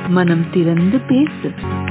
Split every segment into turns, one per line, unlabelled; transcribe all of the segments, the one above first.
மனம் திறந்து பேசு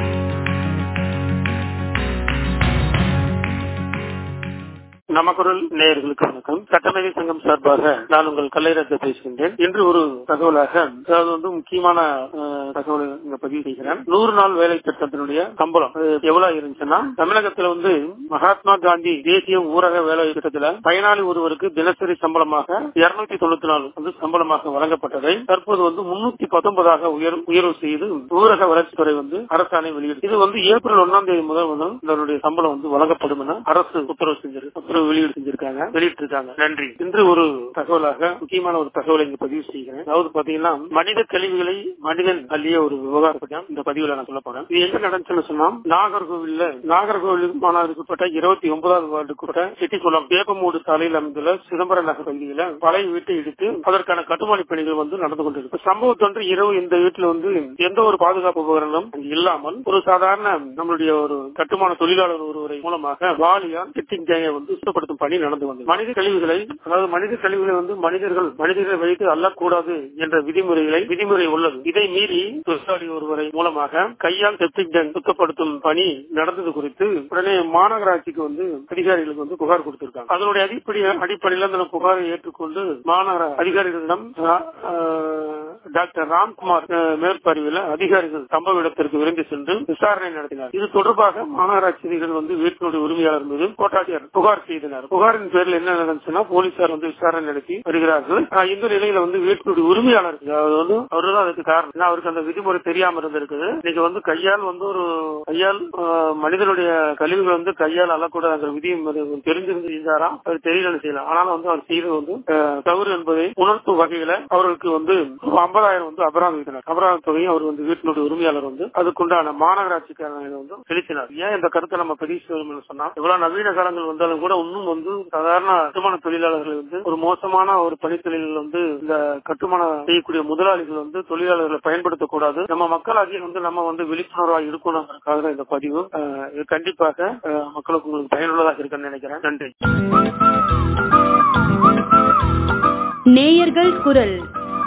நமக்குரல் நேயர்களுக்கு வணக்கம் சட்டமேதை சங்கம் சார்பாக நான் உங்கள் கல்லைரத்தை பேசுகின்றேன் இன்று ஒரு தகவலாக அதாவது வந்து முக்கியமான அஹ், தகவலை இங்க பதிவு செய்கிறேன் நூறு நாள் வேலை திட்டத்தினுடைய சம்பளம் அது எவ்வளவு இருந்துச்சுன்னா தமிழகத்துல வந்து மகாத்மா காந்தி தேசிய ஊரக வேலை திட்டத்துல பயனாளி ஒருவருக்கு தினசரி சம்பளமாக இருநூத்தி தொண்ணூத்தி நாலு வந்து சம்பளமாக வழங்கப்பட்டதை தற்போது வந்து முன்னூத்தி பத்தொன்பதாக உயர் உயர்வு செய்து ஊரக வளர்ச்சித்துறை வந்து அரசாணை வெளியிடு இது வந்து ஏப்ரல் ஒன்னாம் தேதி முதல் வந்து இதனுடைய சம்பளம் வந்து வழங்கப்படும் என அரசு உத்தரவு செஞ்சிருக்கு உத்தரவு வெளியீடு செஞ்சிருக்காங்க வெளியிட்டிருக்காங்க நன்றி இன்று ஒரு தகவலாக முக்கியமான ஒரு தகவலை இங்க பதிவு செய்கிறேன் அதாவது பாத்தீங்கன்னா மனித கழிவுகளை மனிதன் அள்ளிய ஒரு விவகாரம் பற்றி தான் இந்த பதிவுல நான் சொல்ல போறேன் இது எங்க நடந்துச்சுன்னு சொன்னா நாகர்கோவில்ல நாகர்கோவில் மாநகருக்குட்பட்ட இருபத்தி ஒன்பதாவது வார்டுக்குட்பட்ட சிட்டி குளம் வேப்பமூடு சாலையில் அமைந்துள்ள சிதம்பரம் நகர் பகுதியில பழைய வீட்டை இடித்து அதற்கான கட்டுமான பணிகள் வந்து நடந்து கொண்டிருக்கு சம்பவத்தொன்று இரவு இந்த வீட்டுல வந்து எந்த ஒரு பாதுகாப்பு உபகரணம் அங்கு இல்லாமல் ஒரு சாதாரண நம்மளுடைய ஒரு கட்டுமான தொழிலாளர் ஒருவரை மூலமாக வாலியால் சிட்டிங் கேங்கை வந்து சுத்தப்படுத்தும் பணி நடந்து வந்தது மனித கழிவுகளை அதாவது மனித கழிவுகளை வந்து மனிதர்கள் மனிதர்களை வைத்து அள்ளக்கூடாது என்ற விதிமுறைகளை விதிமுறை உள்ளது இதை மீறி தொழிலாளி ஒருவரை மூலமாக கையால் செப்டிக் டேங்க் சுத்தப்படுத்தும் பணி நடந்தது குறித்து உடனே மாநகராட்சிக்கு வந்து அதிகாரிகளுக்கு வந்து புகார் கொடுத்திருக்காங்க அதனுடைய அடிப்படை அடிப்படையில் அந்த புகாரை ஏற்றுக்கொண்டு மாநகர அதிகாரிகளிடம் அஹ், அஹ், டாக்டர் ராம்குமார் அஹ், மேற்பார்வையில் அதிகாரிகள் சம்பவ இடத்திற்கு விரைந்து சென்று விசாரணை நடத்தினார் இது தொடர்பாக மாநகராட்சி அதிகாரிகள் வந்து வீட்டினுடைய உரிமையாளர் மீது கோட்டாட்சியர் புகார் செய்தனர் புகாரின் பேரில் என்ன நடந்துச்சுன்னா போலீசார் வந்து விசாரணை நடத்தி வருகிறார்கள் ஆஹ் இந்த நிலையில வந்து வீட்டினுடைய உரிமையாளர் அதாவது வந்து அவரு தான் அதுக்கு காரணம் ஏன்னா அவருக்கு அந்த விதிமுறை தெரியாம இருந்திருக்குது இன்னைக்கு வந்து கையால் வந்து ஒரு கையால் ஆஹ் மனிதனுடைய கழிவுகள் வந்து கையால் அள்ளக்கூடாதுங்கிற விதி தெரிஞ்சிருந்து செஞ்சாராம் அவர் தெரியலன்னு செய்யலாம் ஆனாலும் வந்து அவர் செய்தது வந்து ஆஹ் தவறு என்பதை உணர்த்தும் வகையில அவருக்கு வந்து ஐம்பதாயிரம் வந்து அபராதம் விதினார் அபராத தொகையும் அவர் வந்து வீட்டினுடைய உரிமையாளர் வந்து அதுக்குண்டான மாநகராட்சிக்காரங்க வந்து செலுத்தினார் ஏன் இந்த கருத்தை நம்ம பதிவு செய்யணும்னு சொன்னா இவ்வளவு நவீன காலங்கள் வந்தாலும் கூட இன்னும் வந்து சாதாரண கட்டுமான தொழிலாளர்கள் வந்து ஒரு மோசமான ஒரு பணித்தொழில் வந்து இந்த கட்டுமானம் செய்யக்கூடிய முதலாளிகள் வந்து தொழிலாளர்களை பயன்படுத்தக்கூடாது நம்ம மக்களாகிய வந்து நம்ம வந்து விழிப்புணர்வா இருக்கணுங்கிறதுக்காக தான் இந்த பதிவு அஹ், இது கண்டிப்பாக அஹ், மக்களுக்கு உங்களுக்கு பயனுள்ளதாக இருக்குன்னு நினைக்கிறேன் நன்றி
நேயர்கள் குரல்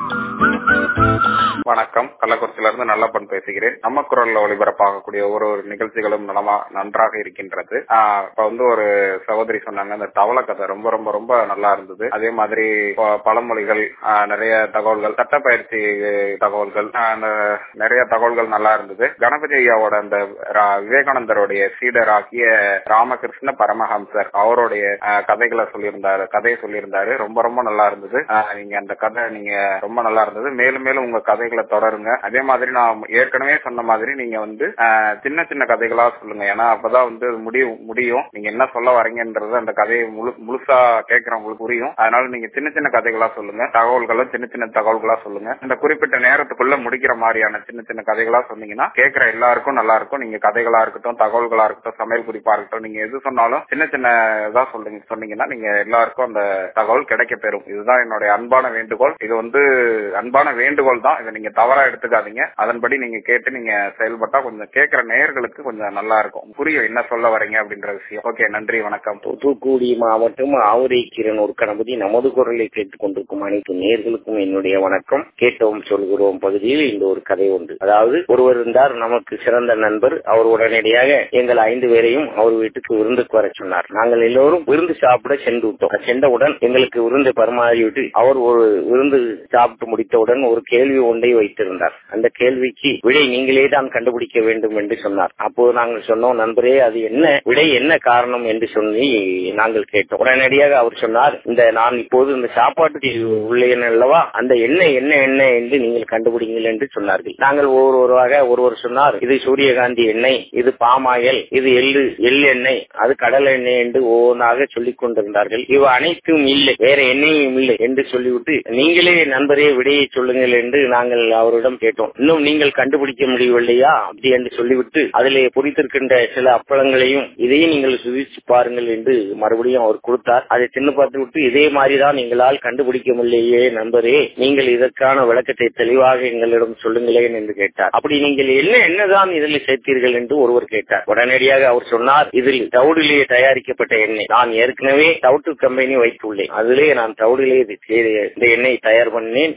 வணக்கம் கள்ளக்குறிச்சியில இருந்து நல்லப்பன் பேசுகிறேன் நம்ம குரல்ல ஒளிபரப்பாகக்கூடிய ஒரு ஒரு நிகழ்ச்சிகளும் நலமா நன்றாக இருக்கின்றது ஆஹ் இப்ப வந்து ஒரு சகோதரி சொன்னாங்க அந்த தவளை கதை ரொம்ப ரொம்ப ரொம்ப நல்லா இருந்தது அதே மாதிரி ப- பழமொழிகள் ஆஹ் நிறைய தகவல்கள் சட்டப்பயிற்சி தகவல்கள் ஆஹ் அந்த நிறைய தகவல்கள் நல்லா இருந்தது கணபதி ஐயாவோட அந்த ரா- விவேகானந்தருடைய சீடராகிய ராமகிருஷ்ண பரமஹம்சர் அவருடைய ஆஹ் கதைகளை சொல்லியிருந்தாரு கதையை சொல்லியிருந்தாரு ரொம்ப ரொம்ப நல்லா இருந்தது ஆஹ் நீங்க அந்த கதை நீங்க ரொம்ப நல்லா இருந்தது மேலும் மேலும் உங்க கதைகளை தொடருங்க அதே மாதிரி நான் ஏற்கனவே சொன்ன மாதிரி நீங்க வந்து ஆஹ் சின்ன சின்ன கதைகளா சொல்லுங்க ஏன்னா அப்பதான் வந்து அது முடியும் முடியும் நீங்க என்ன சொல்ல வரீங்கன்றது அந்த கதையை முழு முழுசா கேட்கறவங்களுக்கு புரியும் அதனால நீங்க சின்ன சின்ன கதைகளா சொல்லுங்க தகவல்களும் சின்ன சின்ன தகவல்களா சொல்லுங்க இந்த குறிப்பிட்ட நேரத்துக்குள்ள முடிக்கிற மாதிரியான சின்ன சின்ன கதைகளா சொன்னீங்கன்னா கேட்கிற எல்லாருக்கும் நல்லா இருக்கும் நீங்க கதைகளா இருக்கட்டும் தகவல்களா இருக்கட்டும் சமையல் குறிப்பா இருக்கட்டும் நீங்க எது சொன்னாலும் சின்ன சின்ன இதா சொல்லுங்க சொன்னீங்கன்னா நீங்க எல்லாருக்கும் அந்த தகவல் கிடைக்க பெறும் இதுதான் என்னுடைய அன்பான வேண்டுகோள் இது வந்து அன்பான வேண்டுகோள் தான் இதை நீங்க தவறா எடுத்துக்காதீங்க அதன்படி நீங்க கேட்டு நீங்க செயல்பட்டா கொஞ்சம் கேட்கிற நேயர்களுக்கு கொஞ்சம் நல்லா இருக்கும் புரியும் என்ன சொல்ல வரீங்க அப்படின்ற விஷயம் ஓகே நன்றி வணக்கம்
தூத்துக்குடி மாவட்டம் ஆவுரை கிரனூர் கணபதி நமது குரலை கேட்டுக் கொண்டிருக்கும் அனைத்து நேர்களுக்கும் என்னுடைய வணக்கம் கேட்டோம் சொல்கிறோம் பகுதியில் இந்த ஒரு கதை உண்டு அதாவது ஒருவர் இருந்தார் நமக்கு சிறந்த நண்பர் அவர் உடனடியாக எங்கள் ஐந்து பேரையும் அவர் வீட்டுக்கு விருந்துக்கு வர சொன்னார் நாங்கள் எல்லோரும் விருந்து சாப்பிட சென்று விட்டோம் சென்றவுடன் எங்களுக்கு விருந்து பரிமாறிவிட்டு அவர் ஒரு விருந்து சாப்பிட்டு முடித்தவுடன் ஒரு கேள்வி ஒன்றை வைத்திருந்தார் அந்த கேள்விக்கு விடை நீங்களே தான் கண்டுபிடிக்க வேண்டும் என்று சொன்னார் அப்போது நாங்கள் சொன்னோம் நண்பரே அது என்ன விடை என்ன காரணம் என்று சொல்லி நாங்கள் கேட்டோம் உடனடியாக அவர் சொன்னார் இந்த நான் இப்போது இந்த சாப்பாட்டுக்கு உள்ளேன் அல்லவா அந்த எண்ணெய் என்ன எண்ணெய் என்று நீங்கள் கண்டுபிடிங்கள் என்று சொன்னார்கள் நாங்கள் ஒவ்வொருவராக ஒருவர் சொன்னார் இது சூரியகாந்தி எண்ணெய் இது பாமாயில் இது எள்ளு எள் எண்ணெய் அது கடல் எண்ணெய் என்று ஒவ்வொன்றாக சொல்லிக் கொண்டிருந்தார்கள் இவ அனைத்தும் இல்லை வேற எண்ணெயும் இல்லை என்று சொல்லிவிட்டு நீங்களே நண்பரே விடையை சொல்லுங்கள் என்று நாங்கள் அவரிடம் கேட்டோம் இன்னும் நீங்கள் கண்டுபிடிக்க முடியவில்லையா அப்படி என்று சொல்லிவிட்டு அதிலே பொறித்திருக்கின்ற சில அப்பளங்களையும் இதையும் நீங்கள் சுவிச்சு பாருங்கள் என்று மறுபடியும் அவர் கொடுத்தார் அதை தின்னு பார்த்து விட்டு இதே மாதிரிதான் எங்களால் கண்டுபிடிக்க முடியலையே நண்பரே நீங்கள் இதற்கான விளக்கத்தை தெளிவாக எங்களிடம் சொல்லுங்களேன் என்று கேட்டார் அப்படி நீங்கள் என்ன என்னதான் இதில் சேர்த்தீர்கள் என்று ஒருவர் கேட்டார் உடனடியாக அவர் சொன்னார் இதில் தவுடிலே தயாரிக்கப்பட்ட எண்ணெய் நான் ஏற்கனவே தவுட்டு கம்பெனி வைத்துள்ளேன் அதிலே நான் தவுடிலே இது செய்த- இந்த எண்ணெய் தயார் பண்ணேன் இது உணவு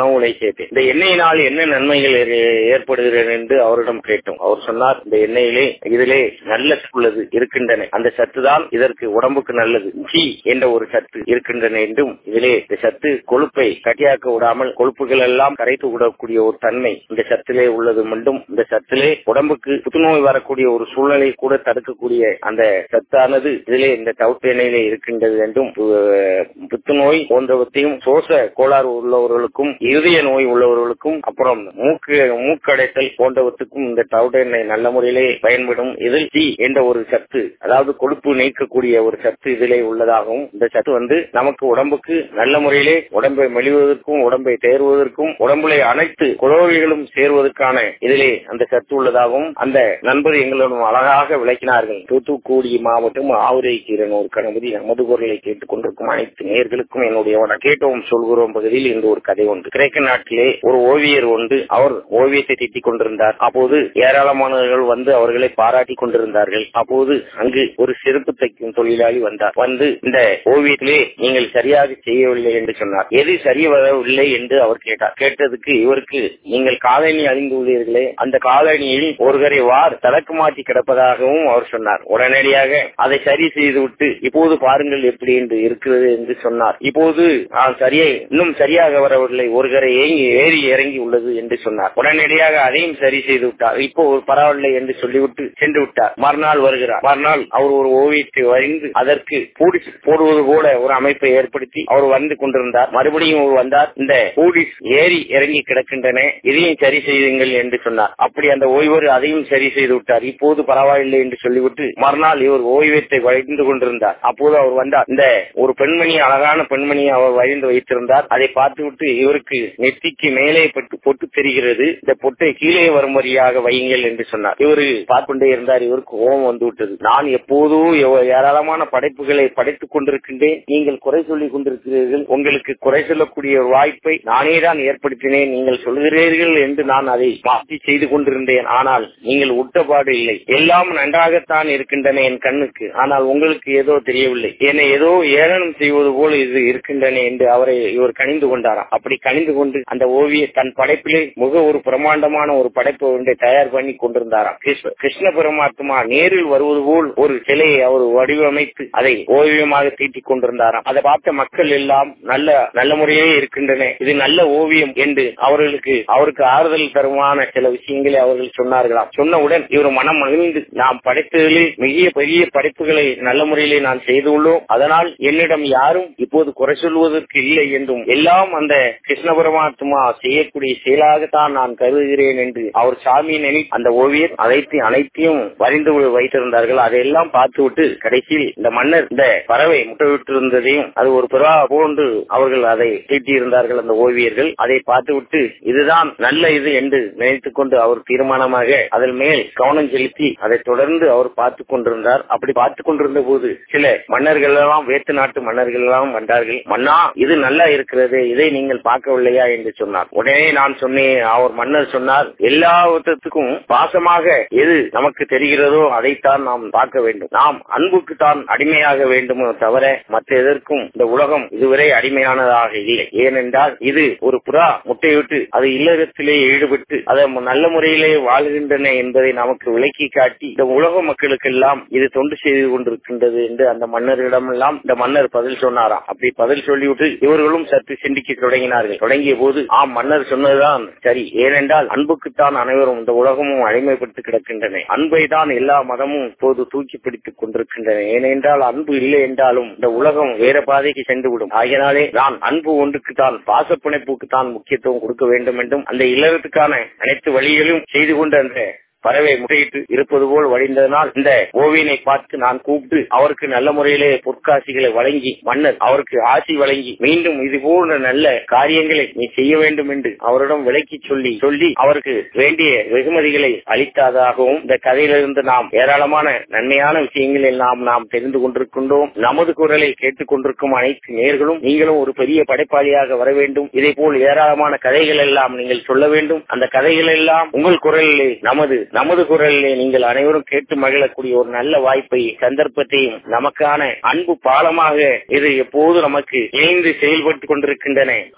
உணவுகளை சேர்த்தேன் இந்த எண்ணெயினால் என்ன நன்மைகள் ஏ- ஏற்படுகிறது என்று அவரிடம் கேட்டோம் அவர் சொன்னார் இந்த எண்ணெயிலே இதிலே நல்ல சத்து உள்ளது இருக்கின்றன அந்த சத்து தான் இதற்கு உடம்புக்கு நல்லது ஜி என்ற ஒரு சத்து இருக்கின்றன என்றும் இதிலே இந்த சத்து கொழுப்பை கட்டியாக்க விடாமல் கொழுப்புகள் எல்லாம் கரைத்து விடக்கூடிய ஒரு தன்மை இந்த சத்திலே உள்ளது மட்டும் இந்த சத்திலே உடம்புக்கு புற்றுநோய் வரக்கூடிய ஒரு சூழ்நிலை கூட தடுக்கக்கூடிய அந்த சத்தானது இதிலே இந்த தவிட்டு எண்ணெயிலே இருக்கின்றது என்றும் அஹ், புற்றுநோய் போன்றவற்றையும் சோச கோளாறு உள்ளவர்களுக்கும் இருதய நோய் உள்ளவர்களுக்கும் அப்புறம் மூக்கு மூக்கடைத்தல் போன்றவற்றுக்கும் இந்த தவிட்டு எண்ணெய் நல்ல முறையிலே பயன்படும் இதில் டி என்ற ஒரு சத்து அதாவது கொழுப்பு நீக்கக்கூடிய ஒரு சத்து இதிலே உள்ளதாகவும் இந்த சத்து வந்து நமக்கு உடம்புக்கு நல்ல முறையிலே உடம்பை மெலிவதற்கும் உடம்பை தேர்வதற்கும் உடம்புல அனைத்து குளோவிகளும் சேர்வதற்கான இதிலே அந்த சத்து உள்ளதாகவும் அந்த நண்பர் எங்களிடம் அழகாக விளக்கினார்கள் தூத்துக்குடி மாவட்டம் ஆவுரை கீரனூர் கணபதி நமது குரலை கேட்டுக் கொண்டிருக்கும் அனைத்து நேர்களுக்கும் என்னுடைய வணக்கம். கேட்டோம் சொல்கிறோம் பகுதியில் இன்று ஒரு கதை உண்டு கிரேக்க நாட்டிலே ஒரு ஓவியர் உண்டு அவர் ஓவியத்தை திட்டிக் கொண்டிருந்தார் அப்போது ஏராளமானவர்கள் வந்து அவர்களை பாராட்டி கொண்டிருந்தார்கள் அப்போது அங்கு ஒரு செருப்பு தைக்கும் தொழிலாளி வந்தார் வந்து இந்த ஓவியத்திலே நீங்கள் சரியாக செய்யவில்லை என்று சொன்னார் எது சரி வரவில்லை என்று அவர் கேட்டார் கேட்டதுக்கு இவருக்கு நீங்கள் காலணி அணிந்துள்ளீர்களே அந்த காலணியில் ஒருவரை வார் தலக்கு மாற்றி கிடப்பதாகவும் அவர் சொன்னார் உடனடியாக அதை சரி செய்துவிட்டு இப்போது பாருங்கள் எப்படி என்று இருக்கிறது என்று சொன்னார் இப்போது நான் சரியை இன்னும் சரியாக வரவில்லை ஒருவரை ஏங்கி ஏறி இறங்கி உள்ளது என்று சொன்னார் உடனடியாக அதையும் சரி செய்து விட்டார் இப்போ ஒரு பரவாயில்லை என்று சொல்லிவிட்டு சென்று விட்டார் மறுநாள் வருகிறார் மறுநாள் அவர் ஒரு ஓவியத்தை வரைந்து அதற்கு பூடிஸ் போடுவது கூட ஒரு அமைப்பை ஏற்படுத்தி அவர் வந்து கொண்டிருந்தார் மறுபடியும் அவர் வந்தார் இந்த பூடிஸ் ஏறி இறங்கி கிடக்கின்றன இதையும் சரி செய்யுங்கள் என்று சொன்னார் அப்படி அந்த ஓய்வர் அதையும் சரி செய்து விட்டார் இப்போது பரவாயில்லை என்று சொல்லிவிட்டு மறுநாள் இவர் ஓய்வத்தை வழிந்து கொண்டிருந்தார் அப்போது அவர் வந்தார் இந்த ஒரு பெண்மணி அழகான பெண்மணியை அவர் வழிந்து வைத்திருந்தார் அதை பார்த்துவிட்டு இவருக்கு நெத்திக்கு மேலே பட்டு பொட்டு தெரிகிறது இந்த பொட்டை கீழே வரும்படியாக வையுங்கள் என்று சொன்னார் இவரு பார்த்துக்கொண்டே இருந்தார் இவருக்கு கோபம் வந்து விட்டது நான் எப்போதும் எவ்வ- ஏராளமான படைப்புகளை படைத்துக் கொண்டிருக்கின்றேன் நீங்கள் குறை சொல்லிக் கொண்டிருக்கிறீர்கள் உங்களுக்கு குறை சொல்லக்கூடிய ஒரு வாய்ப்பை நானே தான் ஏற்படுத்தினேன் நீங்கள் சொல்கிறீர்கள் என்று நான் அதை மாற்றி செய்து கொண்டிருந்தேன் ஆனால் நீங்கள் உட்டபாடு இல்லை எல்லாம் நன்றாகத்தான் இருக்கின்றன என் கண்ணுக்கு ஆனால் உங்களுக்கு ஏதோ தெரியவில்லை என்னை ஏதோ ஏளனம் செய்வது போல இது இருக்கின்றன என்று அவரை இவர் கணிந்து கொண்டாராம் அப்படி கணிந்து கொண்டு அந்த ஓவிய தன் படைப்பிலே மிக ஒரு பிரமாண்டமான ஒரு படைப்பு ஒன்றை தயார் பண்ணி கொண்டிருந்தாராம் கிருஷ்ண- கிருஷ்ண பரமாத்மா நேரில் வருவது போல் ஒரு சிலையை அவர் வடிவமைத்து அதை ஓவியமாக தீட்டிக் கொண்டிருந்தாராம் அதை பார்த்த மக்கள் எல்லாம் நல்ல நல்ல முறையிலே இருக்கின்றன இது நல்ல ஓவியம் என்று அவர்களுக்கு அவருக்கு ஆறுதல் தருமான சில விஷயங்களை அவர்கள் சொன்னார்களாம் சொன்னவுடன் இவர் மனம் மகிழ்ந்து நாம் படைத்ததிலே மிக பெரிய படைப்புகளை நல்ல முறையிலே நான் செய்துள்ளோம் அதனால் என்னிடம் யாரும் இப்போது குறை சொல்வதற்கு இல்லை என்றும் எல்லாம் அந்த கிருஷ்ண பரமாத்மா செய்யக்கூடிய செயலாகத்தான் நான் கருதுகிறேன் என்று அவர் சாமி நினை அந்த ஓவியர் அனைத்து அனைத்தையும் வரைந்து வைத்திருந்தார்கள் அதையெல்லாம் பார்த்துவிட்டு கடைசியில் இந்த மன்னர் இந்த பறவை முட்டைவிட்டிருந்ததையும் அது ஒரு புறா போன்று அவர்கள் அதை தீட்டியிருந்தார்கள் அந்த ஓவியர்கள் அதை பார்த்துவிட்டு இதுதான் நல்ல இது என்று நினைத்துக் கொண்டு அவர் தீர்மானமாக அதன் மேல் கவனம் செலுத்தி அதை தொடர்ந்து அவர் பார்த்துக் கொண்டிருந்தார் அப்படி பார்த்துக் கொண்டிருந்த போது சில மன்னர்கள் எல்லாம் வேத்து நாட்டு மன்னர்கள் எல்லாம் வந்தார்கள் மன்னா இது நல்லா இருக்கிறது இதை நீங்கள் பார்க்கவில்லையா என்று சொன்னார் உடனே நான் சொன்னேன் அவர் மன்னர் சொன்னார் எல்லாத்துக்கும் பாசமாக எது நமக்கு தெரிகிறதோ அதைத்தான் நாம் பார்க்க வேண்டும் நாம் அன்புக்கு தான் அடிமையாக வேண்டுமோ தவிர மற்ற எதற்கும் இந்த உலகம் இதுவரை அடிமையானதாக இல்லை ஏனென்றால் இது ஒரு புறா முட்டையிட்டு அது இல்லறத்திலே ஈடுபட்டு அதை நல்ல முறையிலே வாழ்கின்றன என்பதை நமக்கு விளக்கி காட்டி இந்த உலக மக்களுக்கெல்லாம் இது தொண்டு செய்து கொண்டிருக்கின்றது என்று அந்த மன்னரிடம் எல்லாம் இந்த மன்னர் பதில் சொன்னாராம் அப்படி பதில் சொல்லிவிட்டு இவர்களும் சற்று சிந்திக்க தொடங்கினார்கள் தொடங்கிய போது ஆம் மன்னர் சொன்னதுதான் சரி ஏனென்றால் அன்புக்குத்தான் அனைவரும் இந்த உலகமும் அடிமைப்பட்டு கிடக்கின்றன அன்பை தான் எல்லா மதமும் இப்போது தூக்கி பிடித்துக் கொண்டிருக்கின்றன ஏனென்றால் அன்பு இல்லை என்றாலும் இந்த உலகம் வேற பாதைக்கு சென்றுவிடும் ஆகையினாலே நான் அன்பு ஒன்றுக்கு தான் பாசப்பிணைப்புக்கு தான் முக்கியத்துவம் கொடுக்க வேண்டும் என்றும் அந்த இல்லறத்துக்கான அனைத்து வழிகளும் செய்து கொண்டு அந்த பறவை முறையிட்டு இருப்பது போல் வழிந்ததனால் இந்த ஓவியனை பார்த்து நான் கூப்பிட்டு அவருக்கு நல்ல முறையிலே பொற்காசிகளை வழங்கி மன்னர் அவருக்கு ஆசி வழங்கி மீண்டும் இது போன்ற நல்ல காரியங்களை நீ செய்ய வேண்டும் என்று அவரிடம் விளக்கி சொல்லி சொல்லி அவருக்கு வேண்டிய வெகுமதிகளை அளித்ததாகவும் இந்த கதையிலிருந்து நாம் ஏராளமான நன்மையான விஷயங்களை நாம் நாம் தெரிந்து கொண்டிருக்கின்றோம் நமது குரலை கேட்டுக் கொண்டிருக்கும் அனைத்து நேர்களும் நீங்களும் ஒரு பெரிய படைப்பாளியாக வர வேண்டும் இதே போல் ஏராளமான கதைகள் எல்லாம் நீங்கள் சொல்ல வேண்டும் அந்த கதைகள் எல்லாம் உங்கள் குரலிலே நமது நமது குரலிலே நீங்கள் அனைவரும் கேட்டு மகிழக்கூடிய ஒரு நல்ல வாய்ப்பை சந்தர்ப்பத்தையும் நமக்கான அன்பு பாலமாக இது எப்போது நமக்கு இணைந்து செயல்பட்டுக் கொண்டிருக்கின்றன